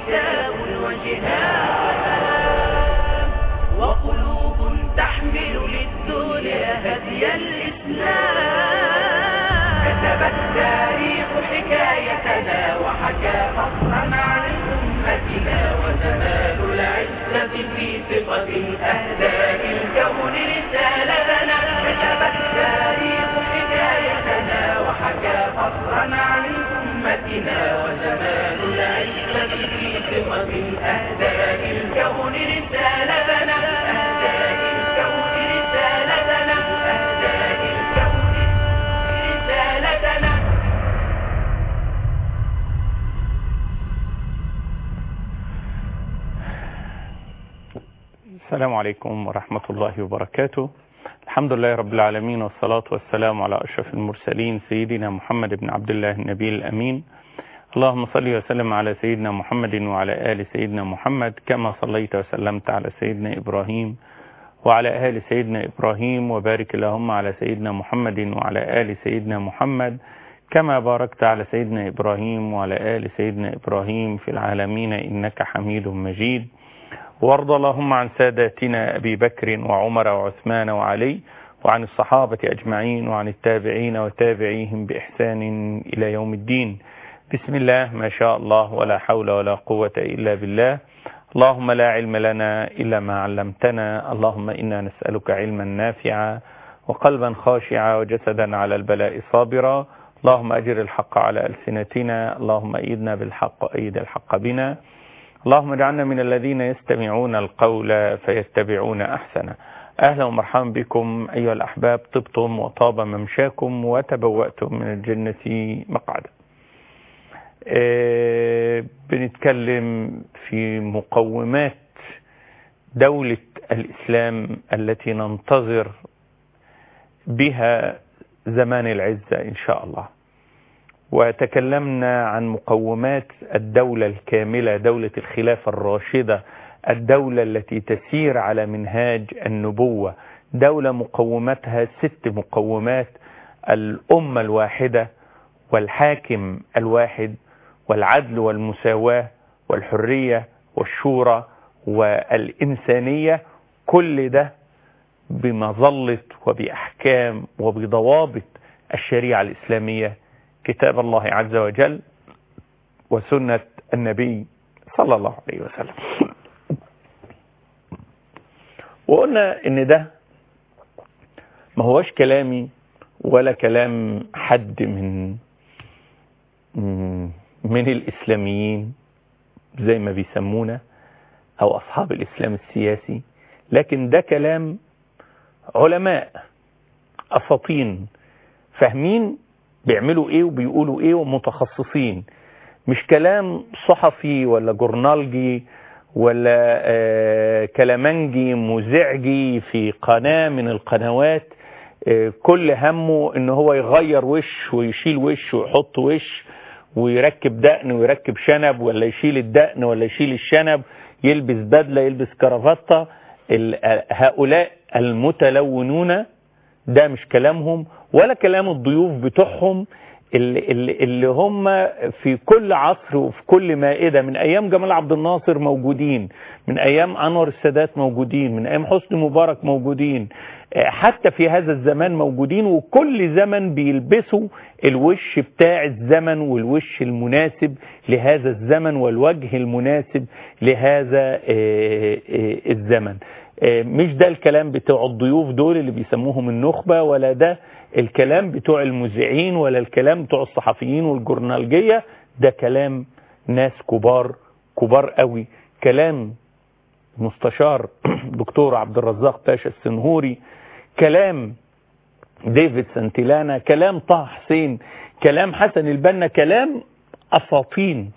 كتاب وجهاد وقلوب تحمل للدنيا هدي الإسلام كتب التاريخ حكايتنا وحكى فصلا عن أمتنا وزمان العزة في ثقة أهداء الكون رسالتنا كتب التاريخ حكايتنا وحكى فصلا عن أمتنا وزمان العزة في ثقة أهداء الكون رسالتنا أهداء الكون رسالتنا أهداء الكون رسالتنا السلام عليكم ورحمة الله وبركاته الحمد لله رب العالمين والصلاة والسلام على أشرف المرسلين سيدنا محمد بن عبد الله النبي الأمين اللهم صل وسلم على سيدنا محمد وعلى آل سيدنا محمد كما صليت وسلمت على سيدنا إبراهيم وعلى آل سيدنا إبراهيم وبارك اللهم على سيدنا محمد وعلى آل سيدنا محمد كما باركت على سيدنا إبراهيم وعلى آل سيدنا إبراهيم في العالمين إنك حميد مجيد وارض اللهم عن ساداتنا أبي بكر وعمر وعثمان وعلي وعن الصحابة أجمعين وعن التابعين وتابعيهم بإحسان إلى يوم الدين بسم الله ما شاء الله ولا حول ولا قوة إلا بالله اللهم لا علم لنا إلا ما علمتنا اللهم إنا نسألك علما نافعا وقلبا خاشعا وجسدا على البلاء صابرا اللهم أجر الحق على ألسنتنا اللهم أيدنا بالحق أيد الحق بنا اللهم اجعلنا من الذين يستمعون القول فيتبعون أحسنه أهلا ومرحبا بكم أيها الأحباب طبتم وطاب ممشاكم وتبوأتم من الجنة مقعدا آه، بنتكلم في مقومات دولة الإسلام التي ننتظر بها زمان العزة إن شاء الله وتكلمنا عن مقومات الدولة الكاملة دولة الخلافة الراشدة الدولة التي تسير على منهاج النبوة دولة مقوماتها ست مقومات الأمة الواحدة والحاكم الواحد والعدل والمساواة والحرية والشورى والإنسانية كل ده بمظلة وبأحكام وبضوابط الشريعة الإسلامية كتاب الله عز وجل وسنة النبي صلى الله عليه وسلم وقلنا ان ده ما هوش كلامي ولا كلام حد من من الاسلاميين زي ما بيسمونا او اصحاب الاسلام السياسي لكن ده كلام علماء اساطين فاهمين بيعملوا ايه وبيقولوا ايه ومتخصصين مش كلام صحفي ولا جورنالجي ولا آه كلامنجي مزعجي في قناة من القنوات آه كل همه ان هو يغير وش ويشيل وش ويحط وش ويركب دقن ويركب شنب ولا يشيل الدقن ولا يشيل الشنب يلبس بدلة يلبس كرافتة هؤلاء المتلونون ده مش كلامهم ولا كلام الضيوف بتوعهم اللي, اللي, اللي هم في كل عصر وفي كل مائدة من أيام جمال عبد الناصر موجودين من أيام أنور السادات موجودين من أيام حسني مبارك موجودين حتى في هذا الزمان موجودين وكل زمن بيلبسوا الوش بتاع الزمن والوش المناسب لهذا الزمن والوجه المناسب لهذا الزمن مش ده الكلام بتوع الضيوف دول اللي بيسموهم النخبة ولا ده الكلام بتوع المذيعين ولا الكلام بتوع الصحفيين والجورنالجية ده كلام ناس كبار كبار قوي كلام مستشار دكتور عبد الرزاق باشا السنهوري كلام ديفيد سانتيلانا كلام طه حسين كلام حسن البنا كلام أساطين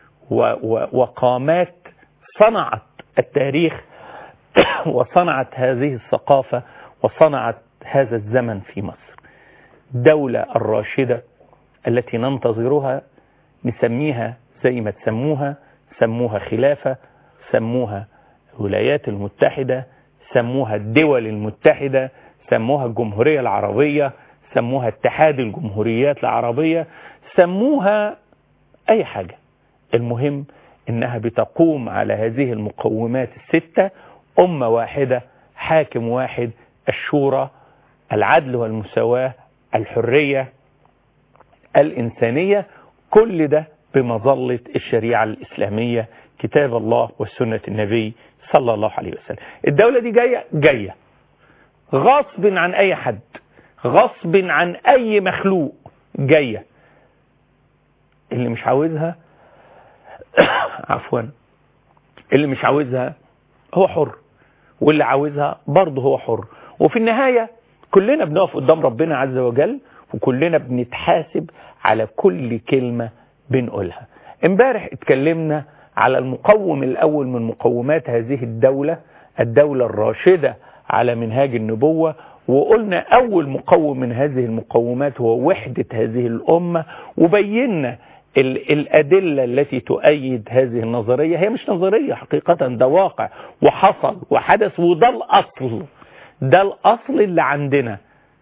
وقامات صنعت التاريخ وصنعت هذه الثقافة وصنعت هذا الزمن في مصر دولة الراشدة التي ننتظرها نسميها زي ما تسموها سموها خلافة سموها الولايات المتحدة سموها الدول المتحدة سموها الجمهورية العربية سموها اتحاد الجمهوريات العربية سموها أي حاجة المهم انها بتقوم على هذه المقومات الستة امة واحدة حاكم واحد الشورى العدل والمساواة الحرية الإنسانية كل ده بمظلة الشريعة الإسلامية كتاب الله والسنة النبي صلى الله عليه وسلم الدولة دي جاية جاية غصب عن أي حد غصب عن أي مخلوق جاية اللي مش عاوزها عفوا اللي مش عاوزها هو حر واللي عاوزها برضه هو حر وفي النهاية كلنا بنقف قدام ربنا عز وجل وكلنا بنتحاسب على كل كلمة بنقولها امبارح اتكلمنا على المقوم الأول من مقومات هذه الدولة الدولة الراشدة على منهاج النبوة وقلنا أول مقوم من هذه المقومات هو وحدة هذه الأمة وبينا الأدلة التي تؤيد هذه النظرية هي مش نظرية حقيقة ده واقع وحصل وحدث وده الأصل ده الأصل اللي عندنا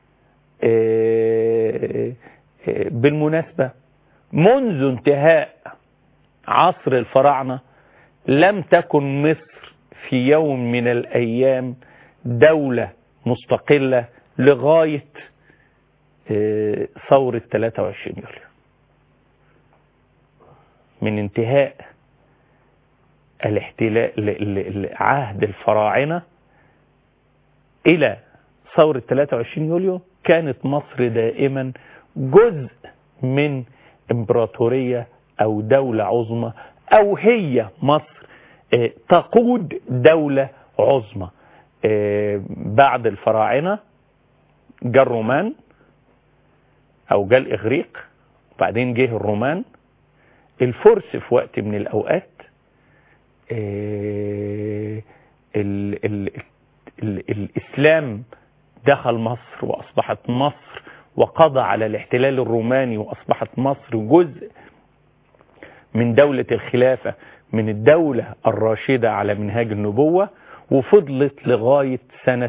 بالمناسبة منذ انتهاء عصر الفراعنة لم تكن مصر في يوم من الأيام دولة مستقلة لغاية ثورة 23 يوليو من انتهاء الاحتلال عهد الفراعنة إلى ثورة 23 يوليو كانت مصر دائما جزء من امبراطورية أو دولة عظمى أو هي مصر تقود دولة عظمى بعد الفراعنة جاء الرومان أو جاء الإغريق بعدين جه الرومان الفرس في وقت من الأوقات ال ال ال الإسلام دخل مصر وأصبحت مصر وقضى على الاحتلال الروماني وأصبحت مصر جزء من دولة الخلافة من الدولة الراشدة على منهاج النبوة وفضلت لغاية سنة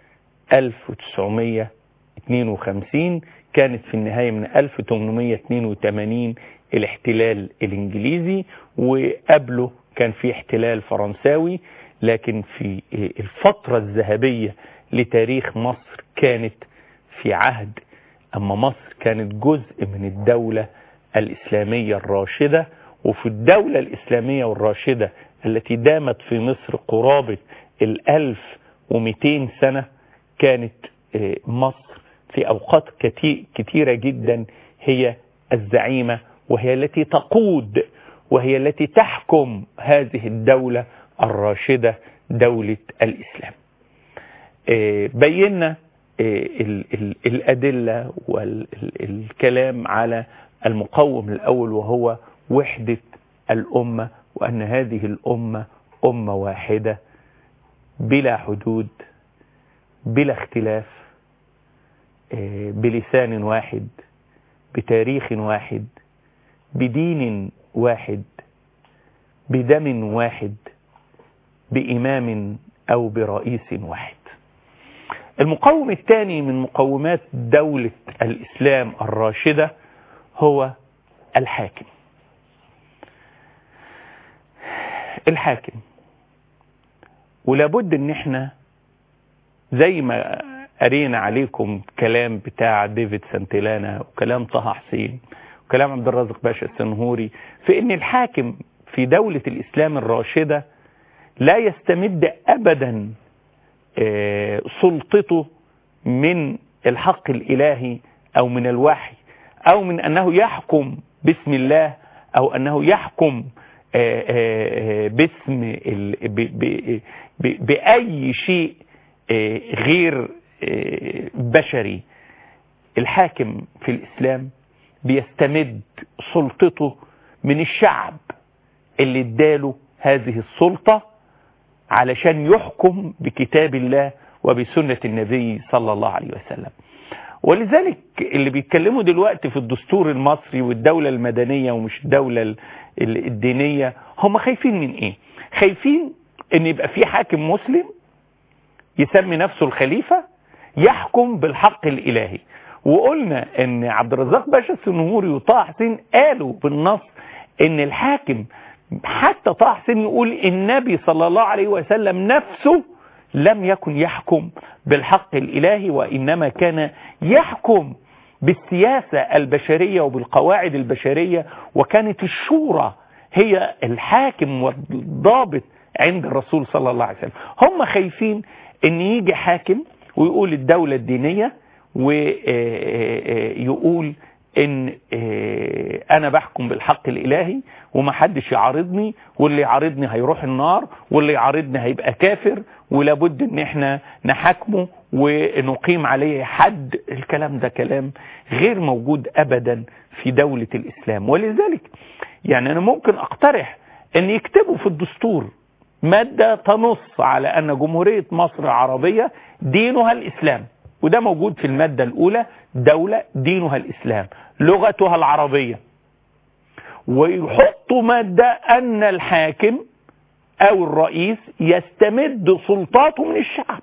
1952 كانت في النهاية من 1882 الاحتلال الانجليزي وقبله كان في احتلال فرنساوي لكن في الفترة الذهبية لتاريخ مصر كانت في عهد أما مصر كانت جزء من الدولة الإسلامية الراشدة وفي الدولة الإسلامية والراشدة التي دامت في مصر قرابة الألف ومئتين سنة كانت مصر في أوقات كثيرة جدا هي الزعيمة وهي التي تقود وهي التي تحكم هذه الدولة الراشدة دولة الإسلام بينا الأدلة والكلام على المقوم الأول وهو وحدة الأمة وأن هذه الأمة أمة واحدة بلا حدود بلا اختلاف بلسان واحد بتاريخ واحد بدين واحد بدم واحد بإمام أو برئيس واحد المقوم الثاني من مقومات دولة الإسلام الراشدة هو الحاكم الحاكم ولابد ان احنا زي ما قرينا عليكم كلام بتاع ديفيد سانتيلانا وكلام طه حسين وكلام عبد الرازق باشا السنهوري في ان الحاكم في دولة الاسلام الراشدة لا يستمد ابدا سلطته من الحق الالهي او من الوحي او من انه يحكم باسم الله او انه يحكم باسم بأي شيء غير بشري الحاكم في الإسلام بيستمد سلطته من الشعب اللي اداله هذه السلطة علشان يحكم بكتاب الله وبسنة النبي صلى الله عليه وسلم ولذلك اللي بيتكلموا دلوقتي في الدستور المصري والدولة المدنية ومش الدولة الدينية هم خايفين من ايه خايفين ان يبقى في حاكم مسلم يسمي نفسه الخليفة يحكم بالحق الالهي وقلنا ان عبد الرزاق باشا السنهوري وطه حسين قالوا بالنص ان الحاكم حتى طه حسين يقول النبي صلى الله عليه وسلم نفسه لم يكن يحكم بالحق الإلهي وإنما كان يحكم بالسياسة البشرية وبالقواعد البشرية وكانت الشورى هي الحاكم والضابط عند الرسول صلى الله عليه وسلم هم خايفين ان يجي حاكم ويقول الدولة الدينية ويقول ان انا بحكم بالحق الالهي ومحدش يعارضني واللي يعارضني هيروح النار واللي يعارضني هيبقى كافر ولابد ان احنا نحاكمه ونقيم عليه حد الكلام ده كلام غير موجود ابدا في دولة الاسلام ولذلك يعني انا ممكن اقترح ان يكتبوا في الدستور مادة تنص على ان جمهورية مصر العربية دينها الاسلام وده موجود في المادة الاولى دولة دينها الاسلام لغتها العربية ويحطوا مادة ان الحاكم او الرئيس يستمد سلطاته من الشعب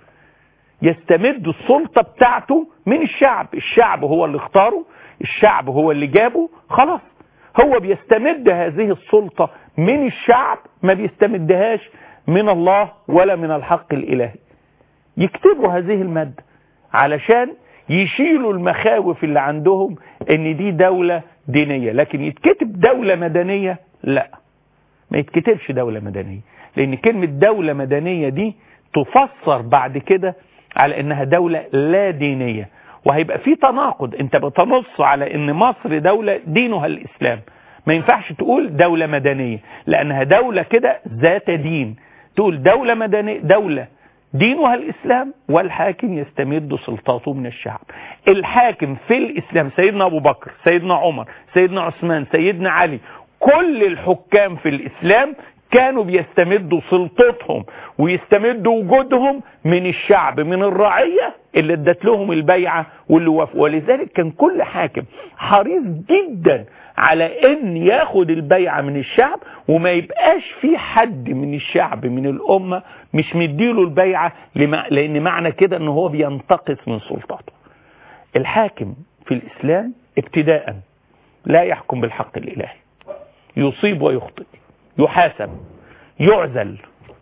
يستمد السلطة بتاعته من الشعب الشعب هو اللي اختاره الشعب هو اللي جابه خلاص هو بيستمد هذه السلطة من الشعب ما بيستمدهاش من الله ولا من الحق الإلهي يكتبوا هذه المادة علشان يشيلوا المخاوف اللي عندهم ان دي دولة دينية لكن يتكتب دولة مدنية لا ما يتكتبش دولة مدنية لان كلمة دولة مدنية دي تفسر بعد كده على انها دولة لا دينية وهيبقى في تناقض انت بتنص على ان مصر دولة دينها الاسلام ما ينفعش تقول دولة مدنية لانها دولة كده ذات دين تقول دولة مدنية دولة دينها الاسلام والحاكم يستمد سلطاته من الشعب الحاكم في الاسلام سيدنا ابو بكر سيدنا عمر سيدنا عثمان سيدنا علي كل الحكام في الاسلام كانوا بيستمدوا سلطتهم ويستمدوا وجودهم من الشعب من الرعية اللي ادت لهم البيعة واللي وافقوا ولذلك كان كل حاكم حريص جدا على ان ياخد البيعة من الشعب وما يبقاش في حد من الشعب من الامة مش مديله البيعة لان معنى كده ان هو بينتقص من سلطاته الحاكم في الاسلام ابتداء لا يحكم بالحق الالهي يصيب ويخطئ يحاسب يعزل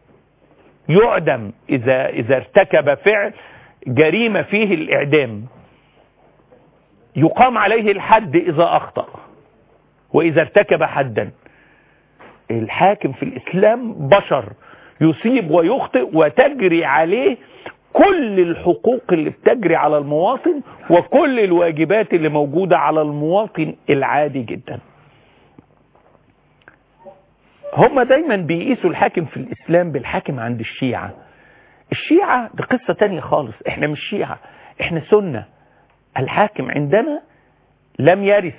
يعدم إذا, إذا ارتكب فعل جريمة فيه الإعدام يقام عليه الحد إذا أخطأ وإذا ارتكب حدا الحاكم في الإسلام بشر يصيب ويخطئ وتجري عليه كل الحقوق اللي بتجري على المواطن وكل الواجبات اللي موجودة على المواطن العادي جداً هم دايما بيقيسوا الحاكم في الإسلام بالحاكم عند الشيعة الشيعة دي قصة تانية خالص احنا مش شيعة احنا سنة الحاكم عندنا لم يرث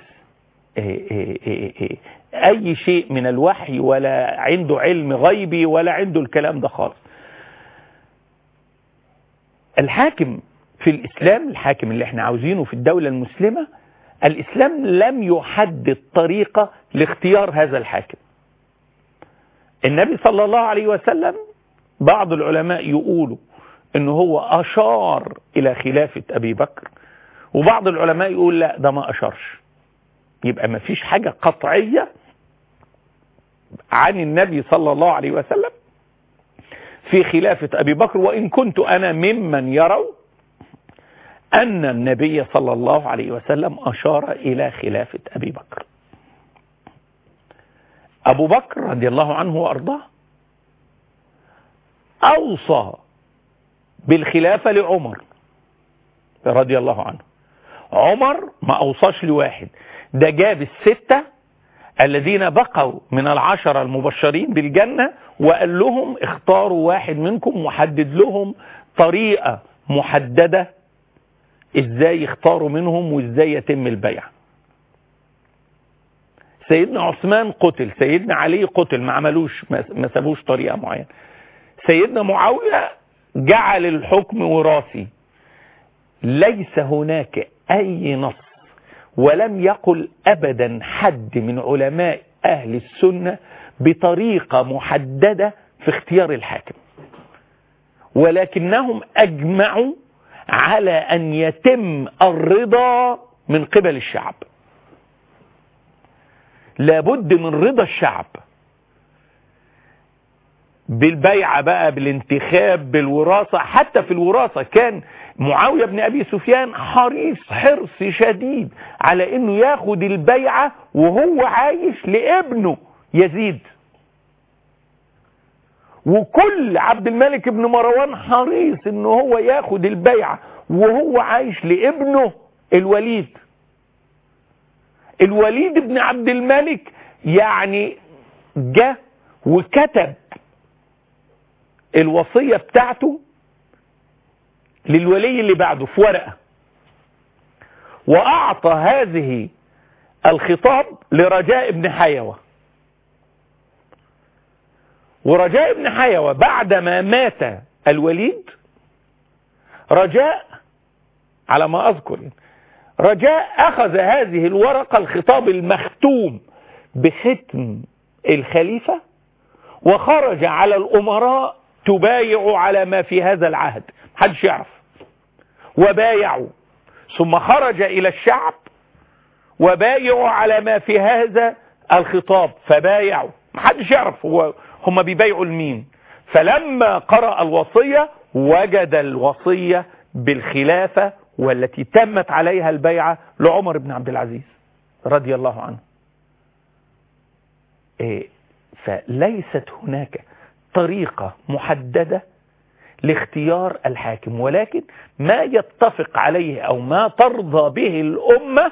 اي شيء من الوحي ولا عنده علم غيبي ولا عنده الكلام ده خالص الحاكم في الإسلام الحاكم اللي احنا عاوزينه في الدولة المسلمة الإسلام لم يحدد طريقة لاختيار هذا الحاكم النبي صلى الله عليه وسلم بعض العلماء يقولوا ان هو اشار الى خلافة ابي بكر وبعض العلماء يقول لا ده ما اشارش يبقى ما فيش حاجة قطعية عن النبي صلى الله عليه وسلم في خلافة ابي بكر وان كنت انا ممن يروا ان النبي صلى الله عليه وسلم اشار الى خلافة ابي بكر أبو بكر رضي الله عنه وأرضاه أوصى بالخلافة لعمر رضي الله عنه عمر ما أوصاش لواحد ده جاب الستة الذين بقوا من العشرة المبشرين بالجنة وقال لهم اختاروا واحد منكم وحدد لهم طريقة محددة ازاي يختاروا منهم وازاي يتم البيع سيدنا عثمان قتل سيدنا علي قتل ما عملوش ما سابوش طريقة معينة سيدنا معاوية جعل الحكم وراثي ليس هناك أي نص ولم يقل أبدا حد من علماء أهل السنة بطريقة محددة في اختيار الحاكم ولكنهم أجمعوا على أن يتم الرضا من قبل الشعب لابد من رضا الشعب بالبيعة بقى بالانتخاب بالوراثة حتى في الوراثة كان معاوية بن أبي سفيان حريص حرص شديد على أنه ياخد البيعة وهو عايش لابنه يزيد وكل عبد الملك بن مروان حريص أنه هو ياخد البيعة وهو عايش لابنه الوليد الوليد بن عبد الملك يعني جه وكتب الوصية بتاعته للولي اللي بعده في ورقة وأعطى هذه الخطاب لرجاء بن حيوة ورجاء بن حيوة بعدما مات الوليد رجاء على ما أذكر رجاء أخذ هذه الورقة الخطاب المختوم بختم الخليفة وخرج على الأمراء تبايعوا على ما في هذا العهد محدش يعرف وبايعوا ثم خرج إلى الشعب وبايعوا على ما في هذا الخطاب فبايعوا محدش يعرف هو هم بيبايعوا لمين فلما قرأ الوصية وجد الوصية بالخلافة والتي تمت عليها البيعة لعمر بن عبد العزيز رضي الله عنه إيه فليست هناك طريقة محددة لاختيار الحاكم ولكن ما يتفق عليه أو ما ترضى به الأمة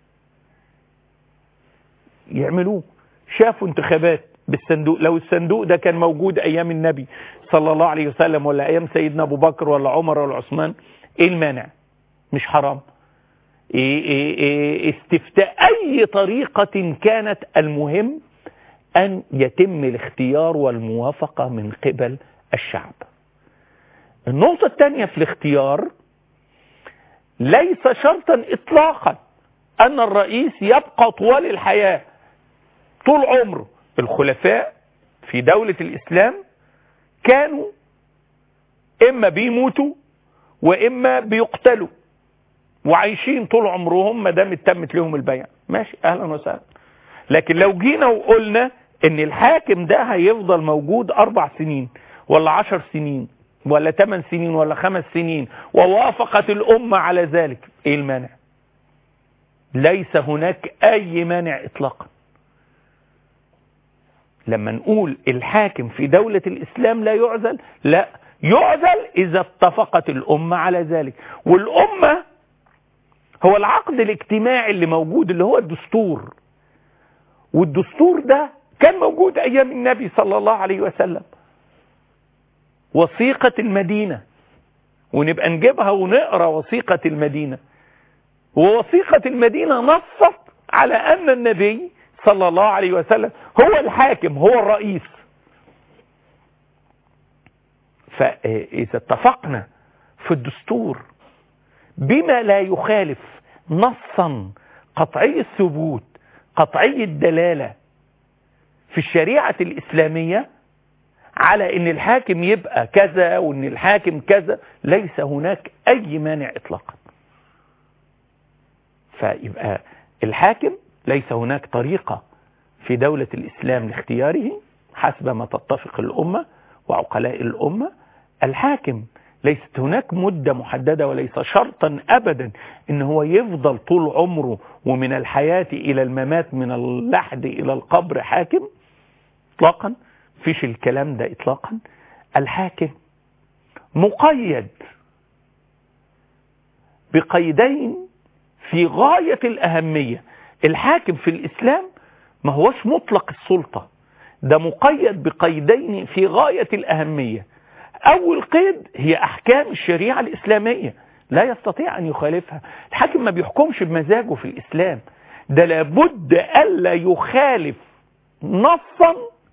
يعملوه شافوا انتخابات بالصندوق لو الصندوق ده كان موجود أيام النبي صلى الله عليه وسلم ولا أيام سيدنا أبو بكر ولا عمر ولا عثمان إيه المانع مش حرام إيه إيه إيه استفتاء أي طريقة كانت المهم أن يتم الاختيار والموافقة من قبل الشعب النقطة الثانية في الاختيار ليس شرطا إطلاقا أن الرئيس يبقى طوال الحياة طول عمره الخلفاء في دولة الإسلام كانوا إما بيموتوا وإما بيقتلوا وعايشين طول عمرهم ما دام تمت لهم البيع ماشي أهلا وسهلا لكن لو جينا وقلنا ان الحاكم ده هيفضل موجود اربع سنين ولا عشر سنين ولا ثمان سنين ولا خمس سنين ووافقت الامة على ذلك ايه المانع ليس هناك اي مانع اطلاقا لما نقول الحاكم في دولة الاسلام لا يعزل لا يعزل اذا اتفقت الامة على ذلك والامة هو العقد الاجتماعي اللي موجود اللي هو الدستور والدستور ده كان موجود ايام النبي صلى الله عليه وسلم وثيقة المدينة ونبقى نجيبها ونقرا وثيقة المدينة ووثيقة المدينة نصت على ان النبي صلى الله عليه وسلم هو الحاكم هو الرئيس فاذا اتفقنا في الدستور بما لا يخالف نصا قطعي الثبوت قطعي الدلالة في الشريعة الإسلامية على ان الحاكم يبقى كذا وان الحاكم كذا ليس هناك اي مانع اطلاقا فيبقى الحاكم ليس هناك طريقة في دولة الاسلام لاختياره حسب ما تتفق الامة وعقلاء الامة الحاكم ليست هناك مدة محددة وليس شرطا ابدا ان هو يفضل طول عمره ومن الحياة الى الممات من اللحد الى القبر حاكم اطلاقا فيش الكلام ده اطلاقا الحاكم مقيد بقيدين في غاية الاهمية الحاكم في الاسلام ما هوش مطلق السلطة ده مقيد بقيدين في غاية الاهمية اول قيد هي احكام الشريعة الاسلامية لا يستطيع ان يخالفها الحاكم ما بيحكمش بمزاجه في الاسلام ده لابد الا يخالف نصا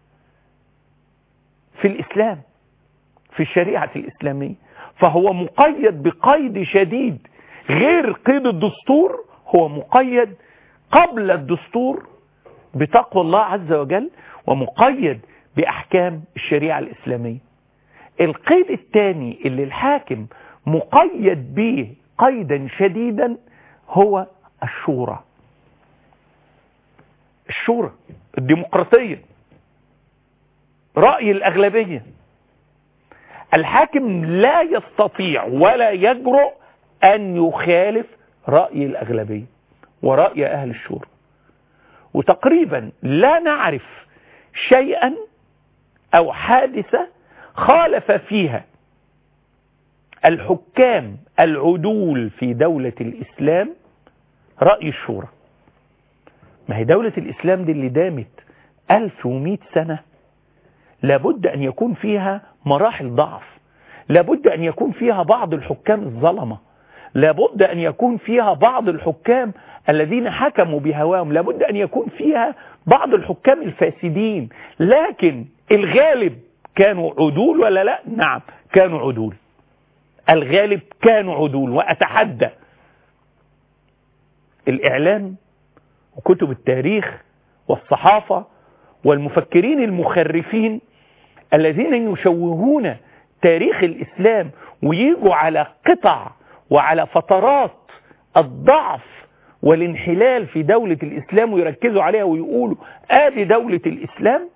في الإسلام في الشريعة الإسلامية فهو مقيد بقيد شديد غير قيد الدستور هو مقيد قبل الدستور بتقوى الله عز وجل ومقيد بأحكام الشريعة الإسلامية القيد الثاني اللي الحاكم مقيد به قيدا شديدا هو الشورى الشورى الديمقراطية رأي الأغلبية الحاكم لا يستطيع ولا يجرؤ أن يخالف رأي الأغلبية ورأي أهل الشورى وتقريبا لا نعرف شيئا أو حادثة خالف فيها الحكام العدول في دولة الإسلام رأي الشورى ما هي دولة الإسلام دي اللي دامت 1100 سنة لابد أن يكون فيها مراحل ضعف لابد أن يكون فيها بعض الحكام الظلمة لابد أن يكون فيها بعض الحكام الذين حكموا بهواهم لابد أن يكون فيها بعض الحكام الفاسدين لكن الغالب كانوا عدول ولا لا نعم كانوا عدول الغالب كانوا عدول وأتحدى الإعلام وكتب التاريخ والصحافة والمفكرين المخرفين الذين يشوهون تاريخ الإسلام ويجوا على قطع وعلى فترات الضعف والانحلال في دولة الإسلام ويركزوا عليها ويقولوا آدي دولة الإسلام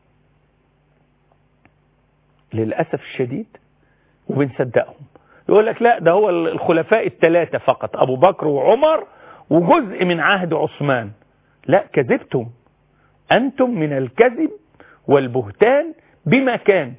للأسف الشديد وبنصدقهم يقول لك لا ده هو الخلفاء الثلاثة فقط أبو بكر وعمر وجزء من عهد عثمان لا كذبتم أنتم من الكذب والبهتان بما كان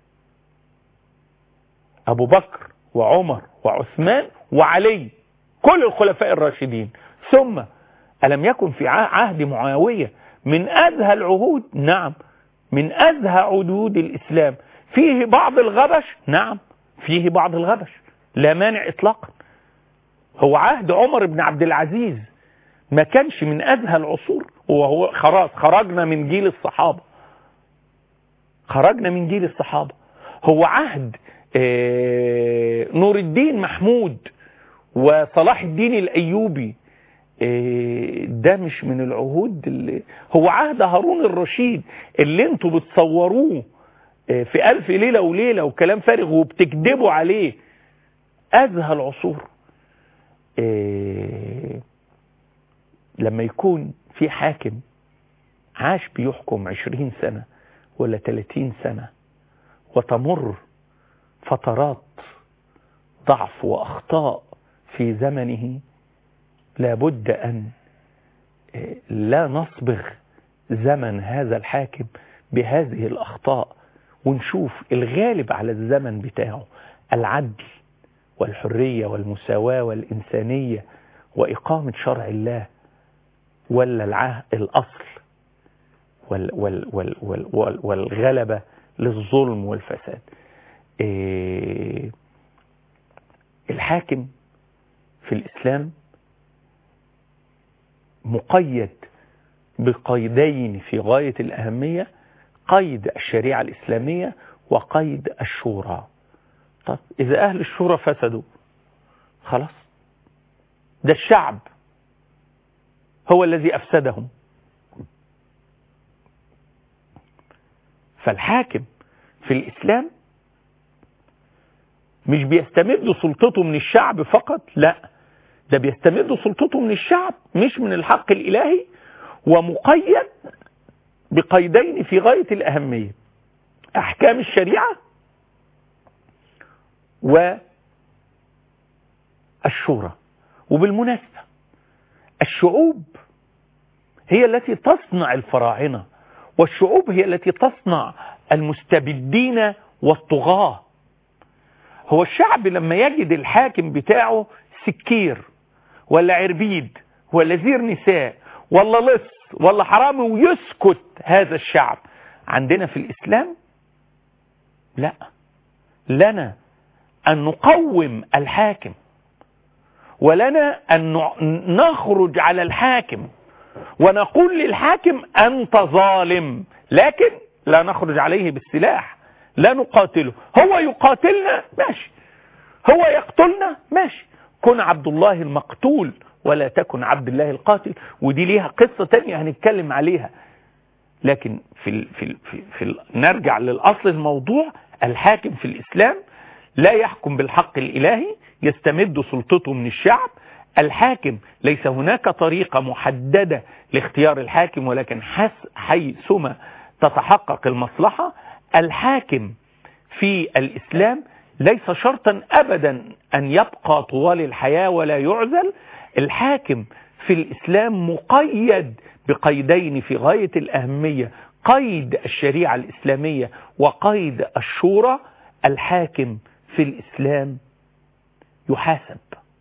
أبو بكر وعمر وعثمان وعلي كل الخلفاء الراشدين ثم ألم يكن في عهد معاوية من أزهى العهود نعم من أزهى عدود الإسلام فيه بعض الغبش نعم فيه بعض الغبش لا مانع إطلاقا هو عهد عمر بن عبد العزيز ما كانش من أزهى العصور وهو خلاص خرجنا من جيل الصحابة خرجنا من جيل الصحابة هو عهد اه نور الدين محمود وصلاح الدين الأيوبي اه ده مش من العهود اللي هو عهد هارون الرشيد اللي انتوا بتصوروه اه في ألف ليلة وليلة وكلام فارغ وبتكذبوا عليه أزهى العصور لما يكون في حاكم عاش بيحكم عشرين سنة ولا تلاتين سنة وتمر فترات ضعف وأخطاء في زمنه لابد أن لا نصبغ زمن هذا الحاكم بهذه الأخطاء ونشوف الغالب على الزمن بتاعه العدل والحرية والمساواة والإنسانية وإقامة شرع الله ولا العهد الأصل وال وال وال وال وال والغلبة للظلم والفساد إيه الحاكم في الإسلام مقيد بقيدين في غاية الأهمية قيد الشريعة الإسلامية وقيد الشورى طب إذا أهل الشورى فسدوا خلاص ده الشعب هو الذي أفسدهم فالحاكم في الإسلام مش بيستمد سلطته من الشعب فقط لا ده بيستمد سلطته من الشعب مش من الحق الإلهي ومقيد بقيدين في غاية الأهمية أحكام الشريعة والشورى وبالمناسبة الشعوب هي التي تصنع الفراعنة والشعوب هي التي تصنع المستبدين والطغاة هو الشعب لما يجد الحاكم بتاعه سكير ولا عربيد ولا زير نساء ولا لص ولا حرامي ويسكت هذا الشعب عندنا في الإسلام لا لنا أن نقوم الحاكم ولنا أن نخرج على الحاكم ونقول للحاكم أنت ظالم لكن لا نخرج عليه بالسلاح لا نقاتله هو يقاتلنا ماشي هو يقتلنا ماشي كن عبد الله المقتول ولا تكن عبد الله القاتل ودي ليها قصة تانية هنتكلم عليها لكن في ال في ال في, في ال نرجع للأصل الموضوع الحاكم في الإسلام لا يحكم بالحق الإلهي يستمد سلطته من الشعب الحاكم ليس هناك طريقة محددة لاختيار الحاكم ولكن حيثما تتحقق المصلحة الحاكم في الإسلام ليس شرطا أبدا أن يبقى طوال الحياة ولا يعزل الحاكم في الإسلام مقيد بقيدين في غاية الأهمية قيد الشريعة الإسلامية وقيد الشورى الحاكم في الإسلام يحاسب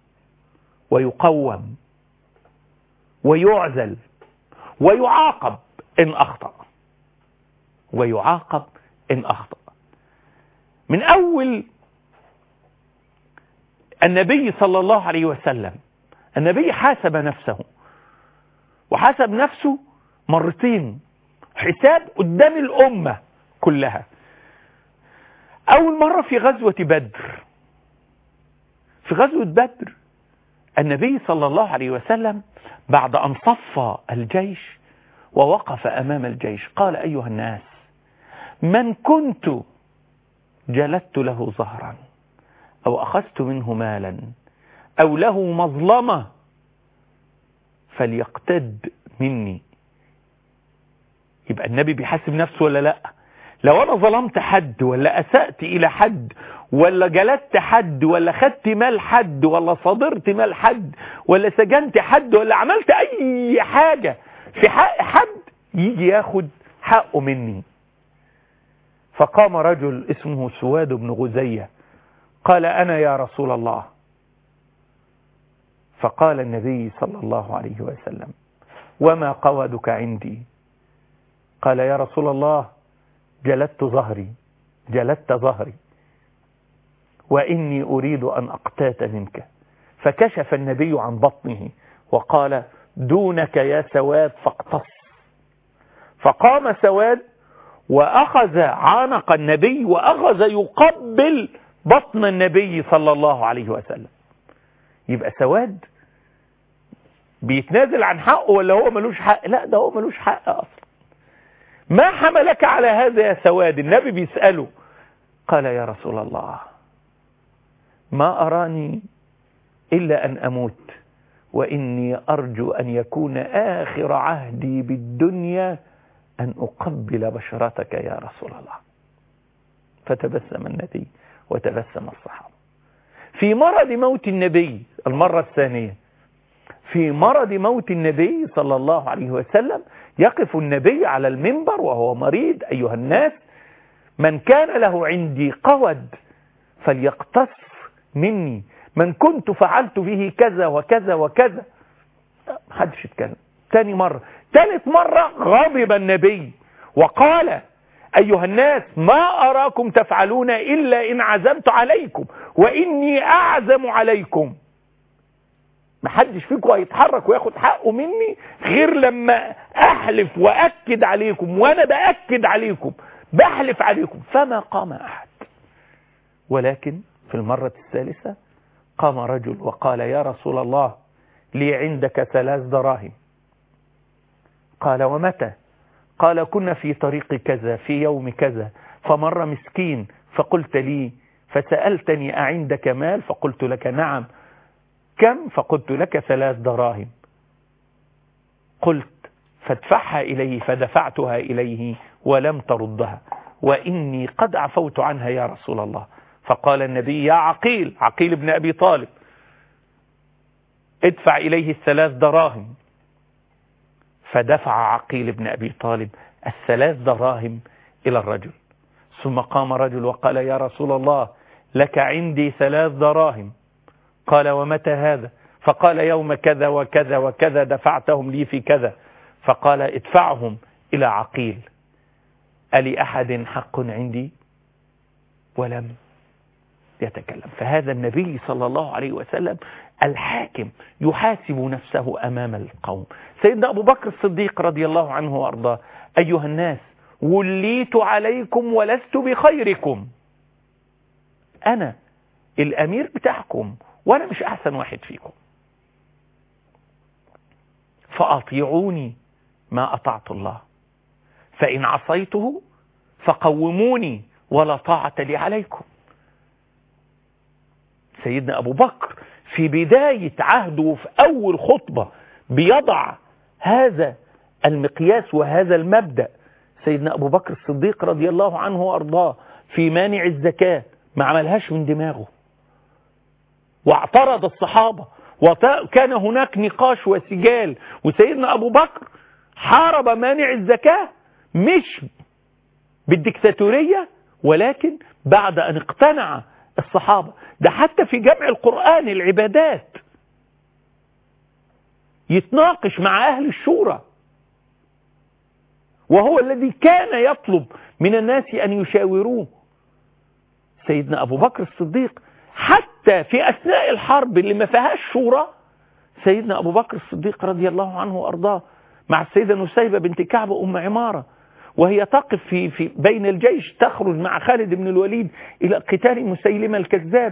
ويقوم ويعزل ويعاقب إن أخطأ ويعاقب إن أخطأ من أول النبي صلى الله عليه وسلم النبي حاسب نفسه وحاسب نفسه مرتين حساب قدام الأمة كلها أول مرة في غزوة بدر في غزوة بدر النبي صلى الله عليه وسلم بعد أن صفى الجيش ووقف أمام الجيش قال أيها الناس من كنت جلدت له ظهرا أو أخذت منه مالا أو له مظلمة فليقتد مني يبقى النبي بيحاسب نفسه ولا لا لو أنا ظلمت حد ولا أسأت إلى حد ولا جلدت حد ولا خدت مال حد ولا صادرت مال حد ولا سجنت حد ولا عملت أي حاجة في حق حد يجي ياخد حقه مني فقام رجل اسمه سواد بن غزية قال أنا يا رسول الله فقال النبي صلى الله عليه وسلم وما قودك عندي قال يا رسول الله جلدت ظهري جلدت ظهري وإني أريد أن أقتات منك فكشف النبي عن بطنه وقال دونك يا سواد فاقتص فقام سواد وأخذ عنق النبي وأخذ يقبل بطن النبي صلى الله عليه وسلم يبقى سواد بيتنازل عن حقه ولا هو ملوش حق لا ده هو ملوش حق أصلا ما حملك على هذا يا سواد النبي بيسأله قال يا رسول الله ما أراني إلا أن أموت وإني أرجو أن يكون آخر عهدي بالدنيا أن أقبل بشرتك يا رسول الله فتبسم النبي وتبسم الصحابة في مرض موت النبي المرة الثانية في مرض موت النبي صلى الله عليه وسلم يقف النبي على المنبر وهو مريض أيها الناس من كان له عندي قود فليقتص مني من كنت فعلت به كذا وكذا وكذا محدش يتكلم تاني مرة ثالث مرة غضب النبي وقال أيها الناس ما أراكم تفعلون إلا إن عزمت عليكم وإني أعزم عليكم محدش فيكم هيتحرك وياخد حقه مني غير لما أحلف وأكد عليكم وأنا بأكد عليكم بحلف عليكم فما قام أحد ولكن في المرة الثالثة قام رجل وقال يا رسول الله لي عندك ثلاث دراهم قال ومتى قال كنا في طريق كذا في يوم كذا فمر مسكين فقلت لي فسألتني أعندك مال فقلت لك نعم كم فقلت لك ثلاث دراهم قلت فادفعها إليه فدفعتها إليه ولم تردها وإني قد عفوت عنها يا رسول الله فقال النبي يا عقيل عقيل بن أبي طالب ادفع إليه الثلاث دراهم فدفع عقيل بن أبي طالب الثلاث دراهم إلى الرجل ثم قام رجل وقال يا رسول الله لك عندي ثلاث دراهم قال ومتى هذا فقال يوم كذا وكذا وكذا دفعتهم لي في كذا فقال ادفعهم إلى عقيل ألي أحد حق عندي ولم يتكلم فهذا النبي صلى الله عليه وسلم الحاكم يحاسب نفسه أمام القوم سيدنا أبو بكر الصديق رضي الله عنه وأرضاه أيها الناس وليت عليكم ولست بخيركم أنا الأمير بتاعكم وأنا مش أحسن واحد فيكم فأطيعوني ما أطعت الله فإن عصيته فقوموني ولا طاعة لي عليكم سيدنا أبو بكر في بداية عهده في أول خطبة بيضع هذا المقياس وهذا المبدأ سيدنا أبو بكر الصديق رضي الله عنه وأرضاه في مانع الزكاة ما عملهاش من دماغه واعترض الصحابة وكان هناك نقاش وسجال وسيدنا أبو بكر حارب مانع الزكاة مش بالدكتاتورية ولكن بعد أن اقتنع الصحابة ده حتى في جمع القرآن العبادات يتناقش مع أهل الشورى وهو الذي كان يطلب من الناس أن يشاوروه سيدنا أبو بكر الصديق حتى في أثناء الحرب اللي ما فيهاش شورى سيدنا أبو بكر الصديق رضي الله عنه وأرضاه مع السيدة نسيبة بنت كعب أم عمارة وهي تقف في, في بين الجيش تخرج مع خالد بن الوليد إلى قتال مسيلمة الكذاب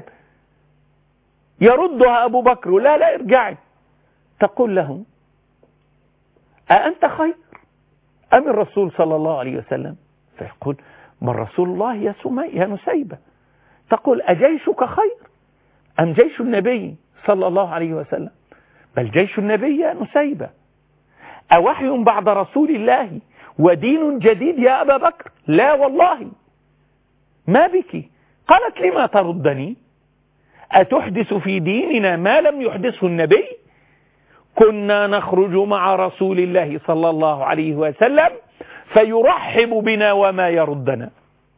يردها أبو بكر لا لا ارجعي تقول له أأنت خير أم الرسول صلى الله عليه وسلم فيقول من رسول الله يا سمي يا نسيبة تقول أجيشك خير أم جيش النبي صلى الله عليه وسلم بل جيش النبي يا نسيبة أوحي بعد رسول الله ودين جديد يا أبا بكر لا والله ما بك قالت لما تردني أتحدث في ديننا ما لم يحدثه النبي كنا نخرج مع رسول الله صلى الله عليه وسلم فيرحب بنا وما يردنا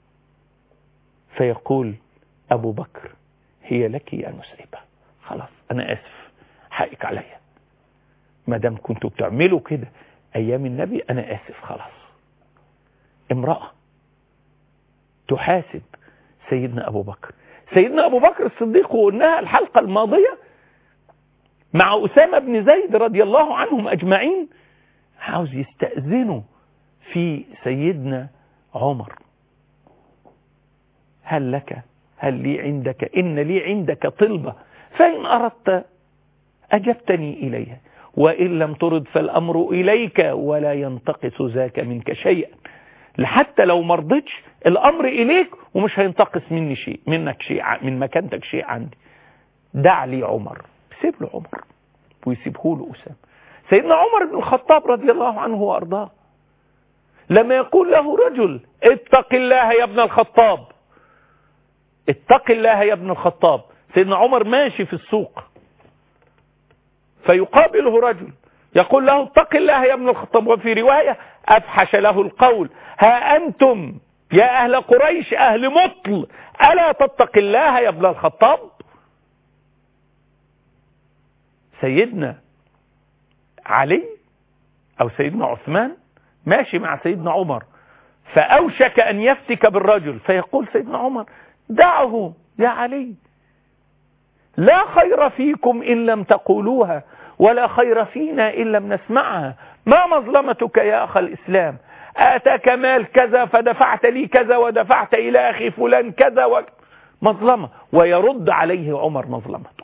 فيقول أبو بكر هي لك يا نسيبة خلاص أنا آسف حقك عليا ما دام كنتوا بتعملوا كده أيام النبي أنا آسف خلاص امرأة تحاسب سيدنا أبو بكر سيدنا أبو بكر الصديق وقلناها الحلقة الماضية مع أسامة بن زيد رضي الله عنهم أجمعين عاوز يستأذنوا في سيدنا عمر هل لك هل لي عندك إن لي عندك طلبة فإن أردت أجبتني إليها وإن لم ترد فالأمر إليك ولا ينتقص ذاك منك شيئا حتى لو مرضتش الأمر إليك ومش هينتقص مني شيء منك شيء من مكانتك شيء عندي دع لي عمر سيب له عمر ويسيبه له أسامة سيدنا عمر بن الخطاب رضي الله عنه وأرضاه لما يقول له رجل اتق الله يا ابن الخطاب اتق الله يا ابن الخطاب سيدنا عمر ماشي في السوق فيقابله رجل يقول له اتق الله يا ابن الخطاب وفي رواية أفحش له القول ها أنتم يا أهل قريش أهل مطل ألا تتق الله يا ابن الخطاب سيدنا علي أو سيدنا عثمان ماشي مع سيدنا عمر فأوشك أن يفتك بالرجل فيقول سيدنا عمر دعه يا علي لا خير فيكم إن لم تقولوها ولا خير فينا إن لم نسمعها ما مظلمتك يا أخ الإسلام آتاك مال كذا فدفعت لي كذا ودفعت إلى أخي فلان كذا و... مظلمة ويرد عليه عمر مظلمته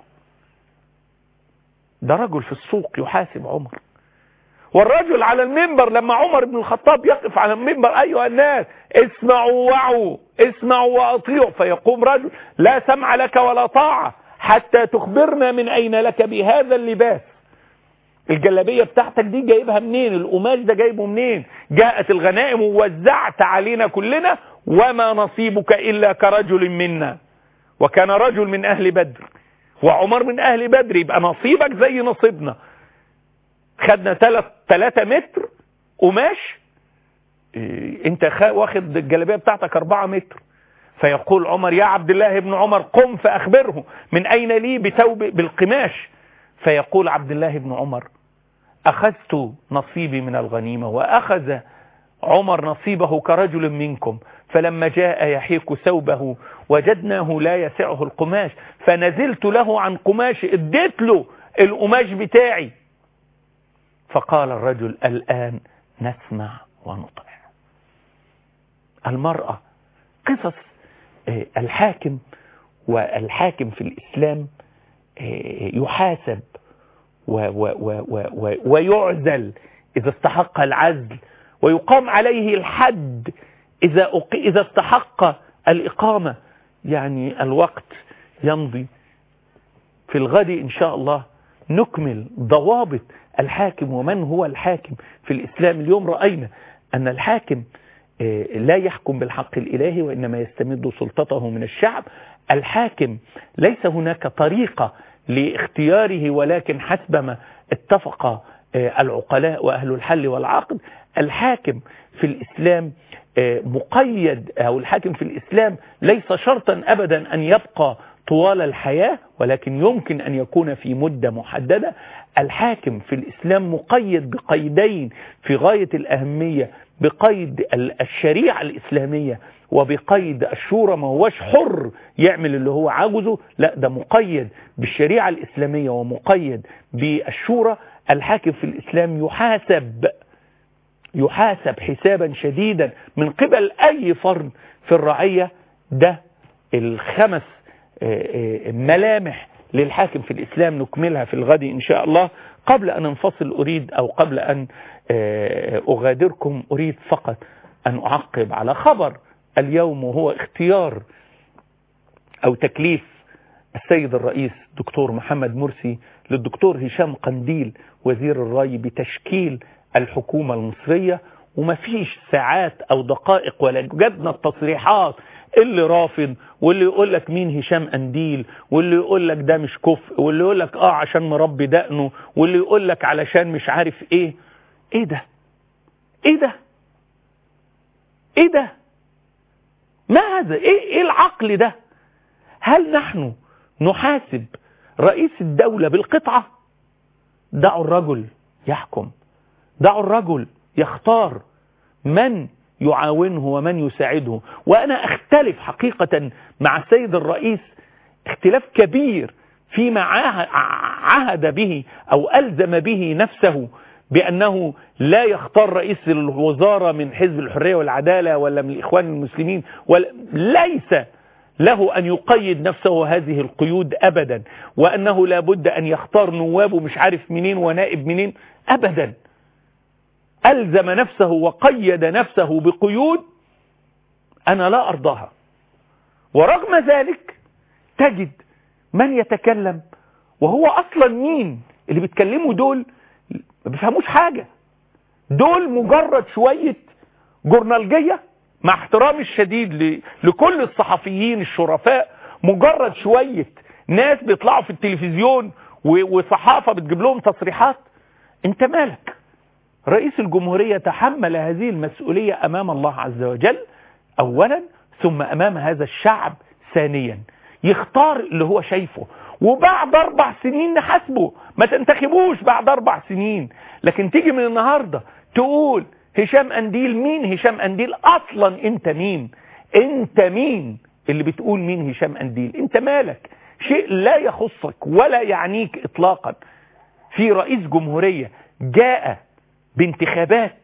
ده رجل في السوق يحاسب عمر والرجل على المنبر لما عمر بن الخطاب يقف على المنبر أيها الناس اسمعوا وعوا اسمعوا وأطيعوا فيقوم رجل لا سمع لك ولا طاعة حتى تخبرنا من أين لك بهذا اللباس الجلابية بتاعتك دي جايبها منين القماش ده جايبه منين جاءت الغنائم ووزعت علينا كلنا وما نصيبك إلا كرجل منا وكان رجل من أهل بدر وعمر من أهل بدر يبقى نصيبك زي نصيبنا خدنا تلات تلاتة متر قماش إيه انت واخد الجلابية بتاعتك أربعة متر فيقول عمر يا عبد الله بن عمر قم فأخبره من أين لي بتوب بالقماش فيقول عبد الله بن عمر أخذت نصيبي من الغنيمة وأخذ عمر نصيبه كرجل منكم فلما جاء يحيك ثوبه وجدناه لا يسعه القماش فنزلت له عن قماش اديت له القماش بتاعي فقال الرجل الآن نسمع ونطع المرأة قصص الحاكم والحاكم في الإسلام يحاسب و و و و ويعزل إذا استحق العزل ويقام عليه الحد إذا, إذا استحق الإقامة يعني الوقت يمضي في الغد إن شاء الله نكمل ضوابط الحاكم ومن هو الحاكم في الإسلام اليوم رأينا أن الحاكم لا يحكم بالحق الإلهي وإنما يستمد سلطته من الشعب الحاكم ليس هناك طريقة لاختياره ولكن حسب ما اتفق العقلاء وأهل الحل والعقد الحاكم في الإسلام مقيد أو الحاكم في الإسلام ليس شرطا أبدا أن يبقى طوال الحياة ولكن يمكن أن يكون في مدة محددة الحاكم في الإسلام مقيد بقيدين في غاية الأهمية بقيد الشريعة الإسلامية وبقيد الشورى ما هوش حر يعمل اللي هو عاوزه لا ده مقيد بالشريعة الإسلامية ومقيد بالشورى الحاكم في الإسلام يحاسب يحاسب حسابا شديدا من قبل أي فرد في الرعية ده الخمس ملامح للحاكم في الإسلام نكملها في الغد إن شاء الله قبل أن انفصل أريد أو قبل أن أغادركم أريد فقط أن أعقب على خبر اليوم وهو اختيار أو تكليف السيد الرئيس دكتور محمد مرسي للدكتور هشام قنديل وزير الري بتشكيل الحكومة المصرية وما فيش ساعات أو دقائق ولا جدنا التصريحات اللي رافض واللي يقول لك مين هشام قنديل واللي يقول لك ده مش كفء واللي يقول لك اه عشان مربي دقنه واللي يقول لك علشان مش عارف ايه ايه ده ايه ده ايه ده ما هذا ايه, إيه العقل ده هل نحن نحاسب رئيس الدولة بالقطعة دعوا الرجل يحكم دعوا الرجل يختار من يعاونه ومن يساعده وأنا أختلف حقيقة مع السيد الرئيس اختلاف كبير فيما عهد به أو ألزم به نفسه بأنه لا يختار رئيس الوزارة من حزب الحرية والعدالة ولا من الإخوان المسلمين ولا ليس له أن يقيد نفسه هذه القيود أبدا وأنه لابد أن يختار نوابه مش عارف منين ونائب منين أبدا ألزم نفسه وقيد نفسه بقيود أنا لا أرضاها ورغم ذلك تجد من يتكلم وهو أصلا مين اللي بيتكلموا دول ما بيفهموش حاجة دول مجرد شوية جورنالجية مع احترامي الشديد لكل الصحفيين الشرفاء مجرد شوية ناس بيطلعوا في التلفزيون وصحافة بتجيب لهم تصريحات انت مالك رئيس الجمهورية تحمل هذه المسؤولية أمام الله عز وجل أولا ثم أمام هذا الشعب ثانيا يختار اللي هو شايفه وبعد أربع سنين نحاسبه ما تنتخبوش بعد أربع سنين لكن تيجي من النهاردة تقول هشام أنديل مين هشام أنديل أصلا أنت مين أنت مين اللي بتقول مين هشام أنديل أنت مالك شيء لا يخصك ولا يعنيك إطلاقا في رئيس جمهورية جاء بانتخابات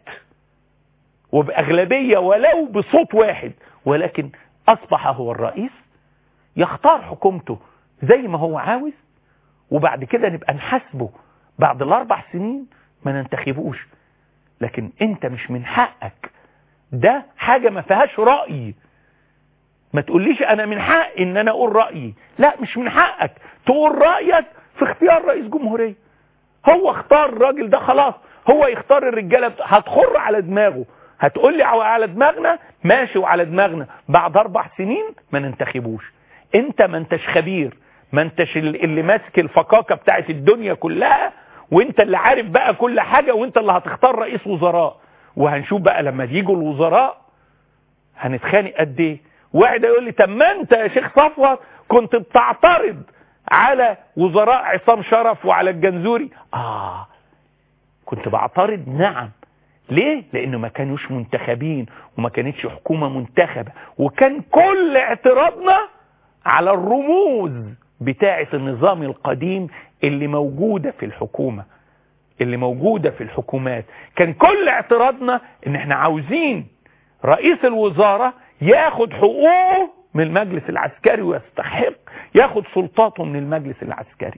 وبأغلبية ولو بصوت واحد ولكن أصبح هو الرئيس يختار حكومته زي ما هو عاوز وبعد كده نبقى نحاسبه بعد الأربع سنين ما ننتخبوش لكن انت مش من حقك ده حاجة ما فيهاش رأي ما تقوليش انا من حق ان انا اقول رأيي لا مش من حقك تقول رأيك في اختيار رئيس جمهورية هو اختار الراجل ده خلاص هو يختار الرجالة هتخر على دماغه هتقول لي على دماغنا ماشي وعلى دماغنا بعد اربع سنين ما ننتخبوش انت ما انتش خبير ما انتش اللي ماسك الفقاقة بتاعت الدنيا كلها وانت اللي عارف بقى كل حاجة وانت اللي هتختار رئيس وزراء وهنشوف بقى لما يجوا الوزراء هنتخانق قد ايه واحد يقول لي طب ما انت يا شيخ صفوت كنت بتعترض على وزراء عصام شرف وعلى الجنزوري اه كنت بعترض نعم ليه لانه ما كانوش منتخبين وما كانتش حكومة منتخبة وكان كل اعتراضنا على الرموز بتاعة النظام القديم اللي موجودة في الحكومة اللي موجودة في الحكومات كان كل اعتراضنا ان احنا عاوزين رئيس الوزارة ياخد حقوقه من المجلس العسكري ويستحق ياخد سلطاته من المجلس العسكري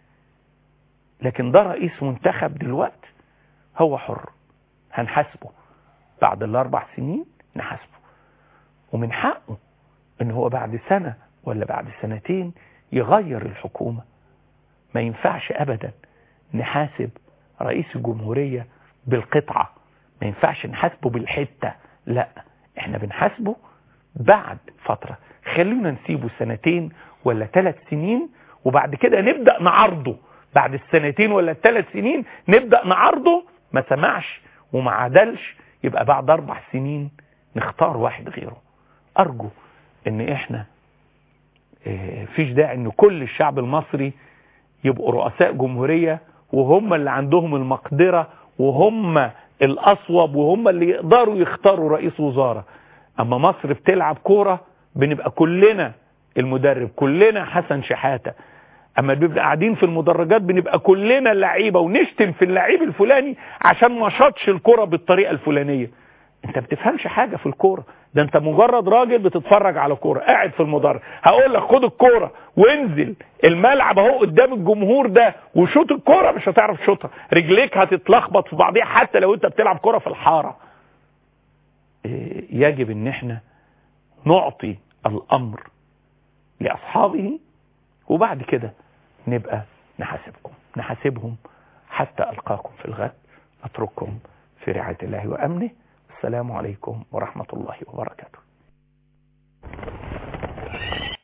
لكن ده رئيس منتخب دلوقتي هو حر هنحاسبه بعد الاربع سنين نحاسبه ومن حقه ان هو بعد سنة ولا بعد سنتين يغير الحكومة ما ينفعش ابدا نحاسب رئيس الجمهورية بالقطعة ما ينفعش نحاسبه بالحتة لا احنا بنحاسبه بعد فترة خلونا نسيبه سنتين ولا ثلاث سنين وبعد كده نبدأ نعرضه بعد السنتين ولا الثلاث سنين نبدأ نعرضه ما سمعش وما عدلش يبقى بعد اربع سنين نختار واحد غيره ارجو ان احنا اه فيش داعي ان كل الشعب المصري يبقوا رؤساء جمهورية وهم اللي عندهم المقدرة وهم الاصوب وهم اللي يقدروا يختاروا رئيس وزارة اما مصر بتلعب كورة بنبقى كلنا المدرب كلنا حسن شحاتة اما بنبقى قاعدين في المدرجات بنبقى كلنا اللعيبة ونشتم في اللعيب الفلاني عشان ما شاطش الكرة بالطريقة الفلانية انت بتفهمش حاجة في الكورة ده انت مجرد راجل بتتفرج على كورة قاعد في المدرج هقول لك خد الكورة وانزل الملعب اهو قدام الجمهور ده وشوط الكورة مش هتعرف شوطها رجليك هتتلخبط في بعضيها حتى لو انت بتلعب كورة في الحارة يجب ان احنا نعطي الامر لاصحابه وبعد كده نبقى نحاسبكم نحاسبهم حتى القاكم في الغد اترككم في رعاية الله وامنه السلام عليكم ورحمة الله وبركاته